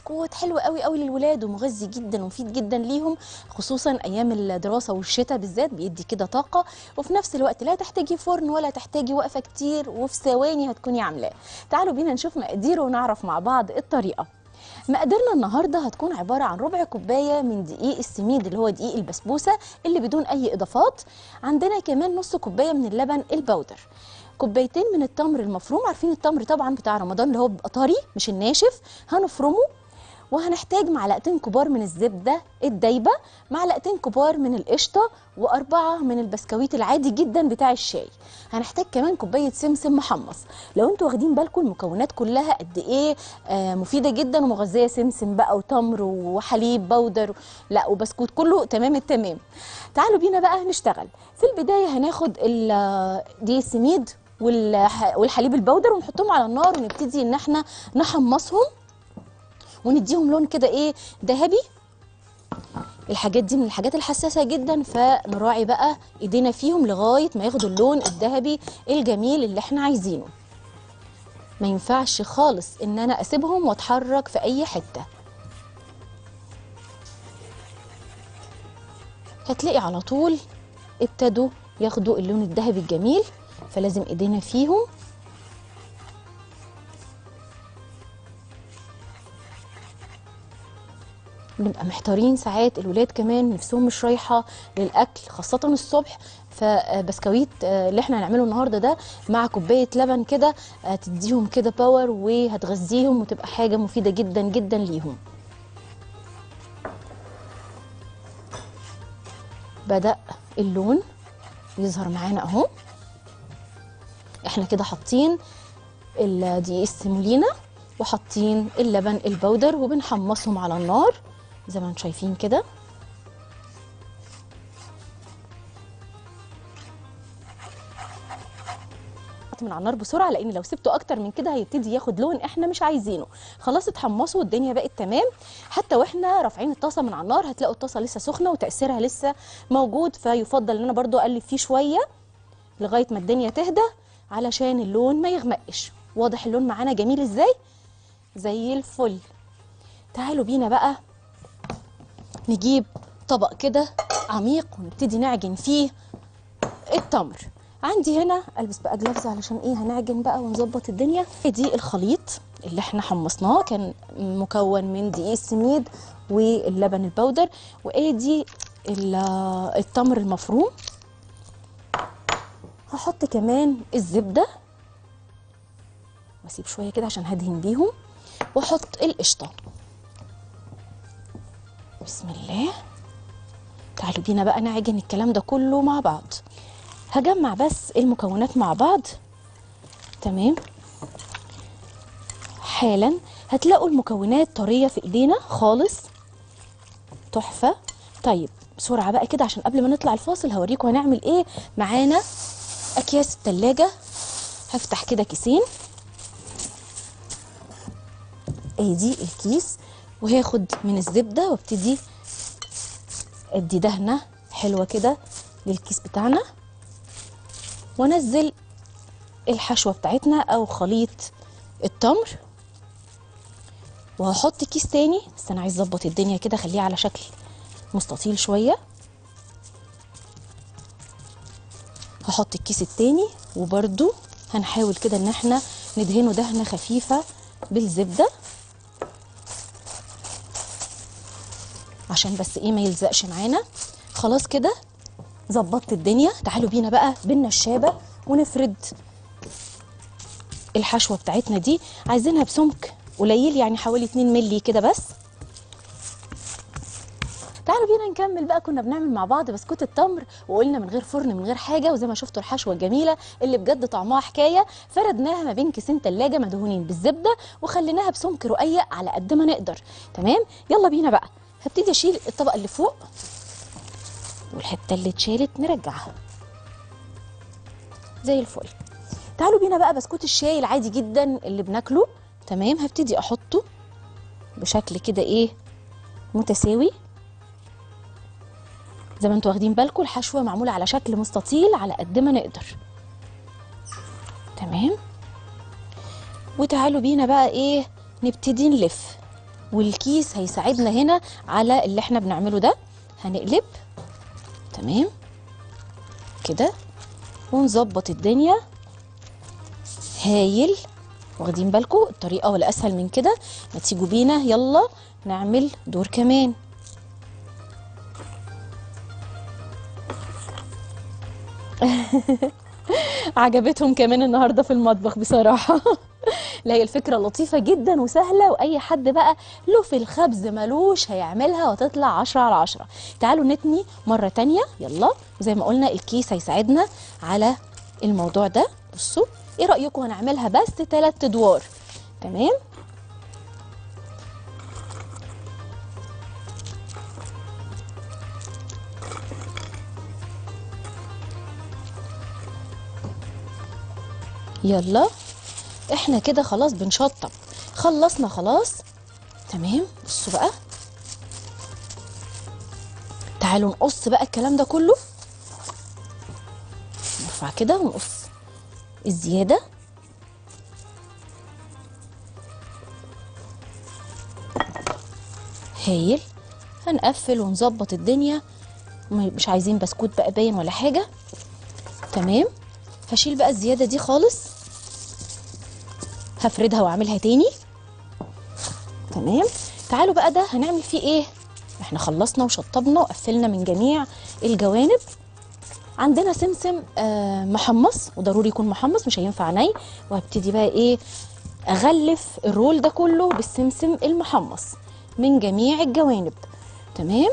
بسكوت حلو قوي قوي للولاد ومغذي جدا ومفيد جدا ليهم خصوصا ايام الدراسه والشتاء بالذات بيدي كده طاقه وفي نفس الوقت لا تحتاجي فرن ولا تحتاجي وقفه كتير وفي ثواني هتكوني عاملاه تعالوا بينا نشوف مقاديره ونعرف مع بعض الطريقه مقاديرنا النهارده هتكون عباره عن ربع كوبايه من دقيق السميد اللي هو دقيق البسبوسه اللي بدون اي اضافات عندنا كمان نص كوبايه من اللبن البودر كوبايتين من التمر المفروم عارفين التمر طبعا بتاع رمضان اللي هو بيبقى طري مش الناشف هنفرمه وهنحتاج معلقتين كبار من الزبده الدايبه معلقتين كبار من القشطه واربعه من البسكويت العادي جدا بتاع الشاي هنحتاج كمان كوبايه سمسم محمص لو انتوا واخدين بالكم المكونات كلها قد ايه آه مفيده جدا ومغذيه سمسم بقى وتمر وحليب بودر لا وبسكوت كله تمام التمام تعالوا بينا بقى نشتغل في البدايه هناخد ال- دي السميد والح- والحليب البودر ونحطهم على النار ونبتدي ان احنا نحمصهم ونديهم لون كده ايه ذهبي الحاجات دي من الحاجات الحساسه جدا فنراعي بقى ايدينا فيهم لغايه ما ياخدوا اللون الذهبي الجميل اللي احنا عايزينه ما ينفعش خالص ان انا اسيبهم واتحرك في اي حته هتلاقي على طول ابتدوا ياخدوا اللون الذهبي الجميل فلازم ايدينا فيهم بنبقى محتارين ساعات الولاد كمان نفسهم مش رايحه للاكل خاصه الصبح فبسكويت آه، اللي احنا هنعمله النهارده ده مع كوبايه لبن كده آه، تديهم كده باور وهتغذيهم وتبقى حاجه مفيده جدا جدا ليهم بدا اللون يظهر معانا اهو احنا كده حاطين الدقيق السيمولينا وحاطين اللبن البودر وبنحمصهم على النار زي ما انتم شايفين كده من على النار بسرعه لان لو سبته اكتر من كده هيبتدي ياخد لون احنا مش عايزينه خلاص اتحمصوا والدنيا بقت تمام حتى واحنا رافعين الطاسه من على النار هتلاقوا الطاسه لسه سخنه وتاثيرها لسه موجود فيفضل ان انا برضو اقلب فيه شويه لغايه ما الدنيا تهدى علشان اللون ما يغمقش واضح اللون معانا جميل ازاي زي الفل تعالوا بينا بقى نجيب طبق كده عميق ونبتدي نعجن فيه التمر عندي هنا البس بقى جلافز علشان ايه هنعجن بقى ونظبط الدنيا دي الخليط اللي احنا حمصناه كان مكون من دقيق السميد واللبن البودر وادي ال- التمر المفروم هحط كمان الزبده واسيب شويه كده عشان هدهن بيهم واحط القشطه بسم الله تعالوا بينا بقى نعجن الكلام ده كله مع بعض هجمع بس المكونات مع بعض تمام حالا هتلاقوا المكونات طريه في ايدينا خالص تحفه طيب بسرعه بقى كده عشان قبل ما نطلع الفاصل هوريكم هنعمل ايه معانا اكياس التلاجة هفتح كده كيسين ادي الكيس وهاخد من الزبده وابتدي ادي دهنه حلوه كده للكيس بتاعنا وانزل الحشوه بتاعتنا او خليط التمر وهحط كيس تاني بس انا عايز اظبط الدنيا كده اخليها على شكل مستطيل شويه هحط الكيس التاني وبرده هنحاول كده ان احنا ندهنه دهنه خفيفه بالزبده عشان بس ايه ما يلزقش معانا خلاص كده ظبطت الدنيا تعالوا بينا بقى بالنشابه ونفرد الحشوه بتاعتنا دي عايزينها بسمك قليل يعني حوالي 2 مللي كده بس تعالوا بينا نكمل بقى كنا بنعمل مع بعض بسكوت التمر وقلنا من غير فرن من غير حاجه وزي ما شفتوا الحشوه الجميله اللي بجد طعمها حكايه فردناها ما بين كيسين تلاجة مدهونين بالزبده وخليناها بسمك رقيق على قد ما نقدر تمام يلا بينا بقى هبتدي اشيل الطبقه اللي فوق والحته اللي اتشالت نرجعها زي الفل تعالوا بينا بقى بسكوت الشاي العادي جدا اللي بناكله تمام هبتدي احطه بشكل كده ايه متساوي زي ما انتوا واخدين بالكم الحشوه معموله على شكل مستطيل على قد ما نقدر تمام وتعالوا بينا بقى ايه نبتدي نلف والكيس هيساعدنا هنا على اللي احنا بنعمله ده هنقلب تمام كده ونظبط الدنيا هايل واخدين بالكم الطريقه ولا اسهل من كده ما تيجوا بينا يلا نعمل دور كمان عجبتهم كمان النهارده في المطبخ بصراحه لا هي الفكره لطيفه جدا وسهله واي حد بقى له في الخبز ملوش هيعملها وتطلع عشرة على عشرة تعالوا نتني مره تانية يلا زي ما قلنا الكيس هيساعدنا على الموضوع ده بصوا ايه رايكم هنعملها بس ثلاث ادوار تمام يلا احنا كده خلاص بنشطب خلصنا خلاص تمام بصوا بقى تعالوا نقص بقى الكلام ده كله نرفع كده ونقص الزيادة هايل هنقفل ونظبط الدنيا م- مش عايزين بسكوت بقى باين ولا حاجة تمام هشيل بقى الزيادة دي خالص هفردها واعملها تاني تمام تعالوا بقى ده هنعمل فيه ايه احنا خلصنا وشطبنا وقفلنا من جميع الجوانب عندنا سمسم آه محمص وضروري يكون محمص مش هينفع ني وهبتدي بقى ايه اغلف الرول ده كله بالسمسم المحمص من جميع الجوانب تمام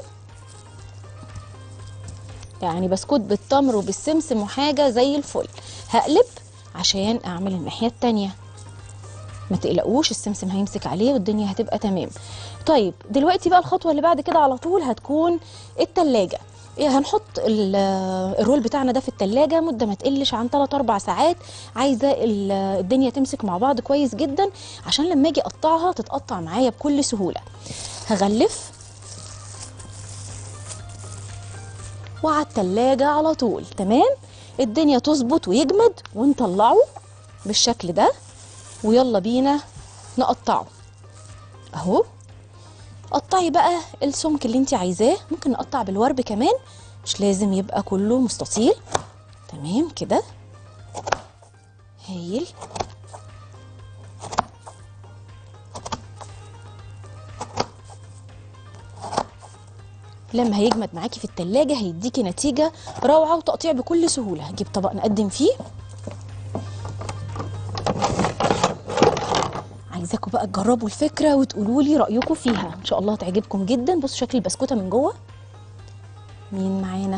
يعني بسكوت بالتمر وبالسمسم وحاجه زي الفل هقلب عشان اعمل الناحيه التانيه ما تقلقوش السمسم هيمسك عليه والدنيا هتبقى تمام طيب دلوقتي بقى الخطوه اللي بعد كده على طول هتكون التلاجة إيه هنحط ال- الرول بتاعنا ده في التلاجة مدة ما تقلش عن 3 4 ساعات عايزة ال- الدنيا تمسك مع بعض كويس جدا عشان لما اجي اقطعها تتقطع معايا بكل سهولة هغلف وعلى التلاجة على طول تمام الدنيا تظبط ويجمد ونطلعه بالشكل ده ويلا بينا نقطعه اهو قطعي بقى السمك اللي انت عايزاه ممكن نقطع بالورب كمان مش لازم يبقى كله مستطيل تمام كده هايل لما هيجمد معاكي في التلاجة هيديكي نتيجة روعة وتقطيع بكل سهولة هجيب طبق نقدم فيه عايزاكم بقى تجربوا الفكره وتقولوا لي رايكم فيها ان شاء الله تعجبكم جدا بصوا شكل البسكوته من جوه مين معانا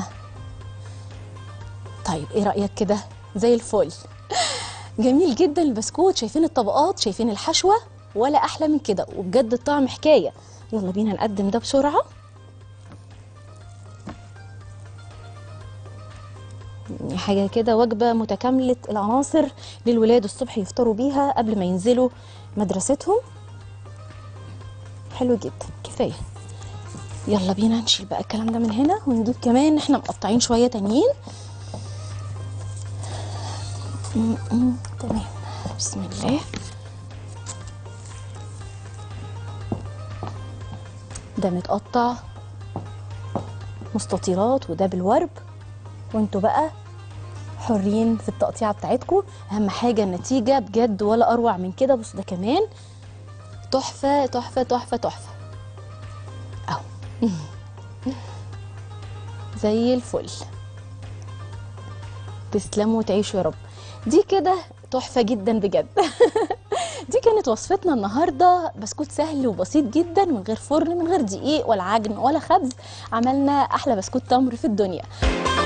طيب ايه رايك كده زي الفل جميل جدا البسكوت شايفين الطبقات شايفين الحشوه ولا احلى من كده وبجد الطعم حكايه يلا بينا نقدم ده بسرعه يعني حاجه كده وجبه متكامله العناصر للولاد الصبح يفطروا بيها قبل ما ينزلوا مدرستهم حلو جدا كفايه يلا بينا نشيل بقى الكلام ده من هنا ونجيب كمان احنا مقطعين شويه تانيين م- م- تمام بسم الله ده متقطع مستطيلات وده بالورب وانتوا بقى حرين في التقطيعه بتاعتكم اهم حاجه النتيجه بجد ولا اروع من كده بص ده كمان تحفه تحفه تحفه تحفه اهو زي الفل تسلموا وتعيشوا يا رب دي كده تحفه جدا بجد دي كانت وصفتنا النهارده بسكوت سهل وبسيط جدا من غير فرن من غير دقيق ولا عجن ولا خبز عملنا احلى بسكوت تمر في الدنيا